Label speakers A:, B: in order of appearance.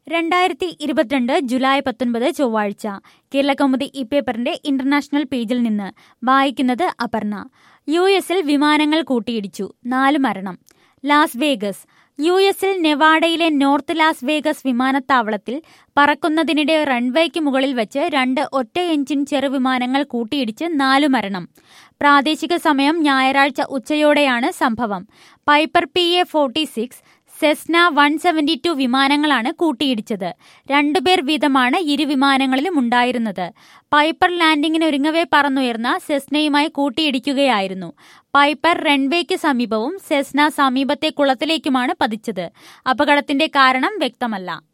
A: രണ്ടായിരത്തി ഇരുപത്തിരണ്ട് ജൂലൈ പത്തൊൻപത് ചൊവ്വാഴ്ച കേരളകൗമുദി ഈ പേപ്പറിന്റെ ഇന്റർനാഷണൽ പേജിൽ നിന്ന് വായിക്കുന്നത് അപർണ യു എസിൽ വിമാനങ്ങൾ കൂട്ടിയിടിച്ചു നാല് മരണം ലാസ് വേഗസ് യു എസിൽ നെവാഡയിലെ നോർത്ത് ലാസ് വേഗസ് വിമാനത്താവളത്തിൽ പറക്കുന്നതിനിടെ റൺവേക്ക് മുകളിൽ വെച്ച് രണ്ട് ഒറ്റ എഞ്ചിൻ ചെറുവിമാനങ്ങൾ കൂട്ടിയിടിച്ച് നാലു മരണം പ്രാദേശിക സമയം ഞായറാഴ്ച ഉച്ചയോടെയാണ് സംഭവം Piper P A forty six Cessna one seventy two വിമാനങ്ങളാണ് കൂട്ടിയിടിച്ചത് രണ്ടുപേർ വീതമാണ് ഇരു വിമാനങ്ങളിലും ഉണ്ടായിരുന്നത് പൈപ്പർ ലാൻഡിങ്ങിന് ഒരുങ്ങവേ പറന്നുയർന്ന സെസ്നയുമായി കൂട്ടിയിടിക്കുകയായിരുന്നു പൈപ്പർ റൺവേക്ക് സമീപവും സെസ്ന സമീപത്തെ കുളത്തിലേക്കുമാണ് പതിച്ചത് അപകടത്തിന്റെ കാരണം വ്യക്തമല്ല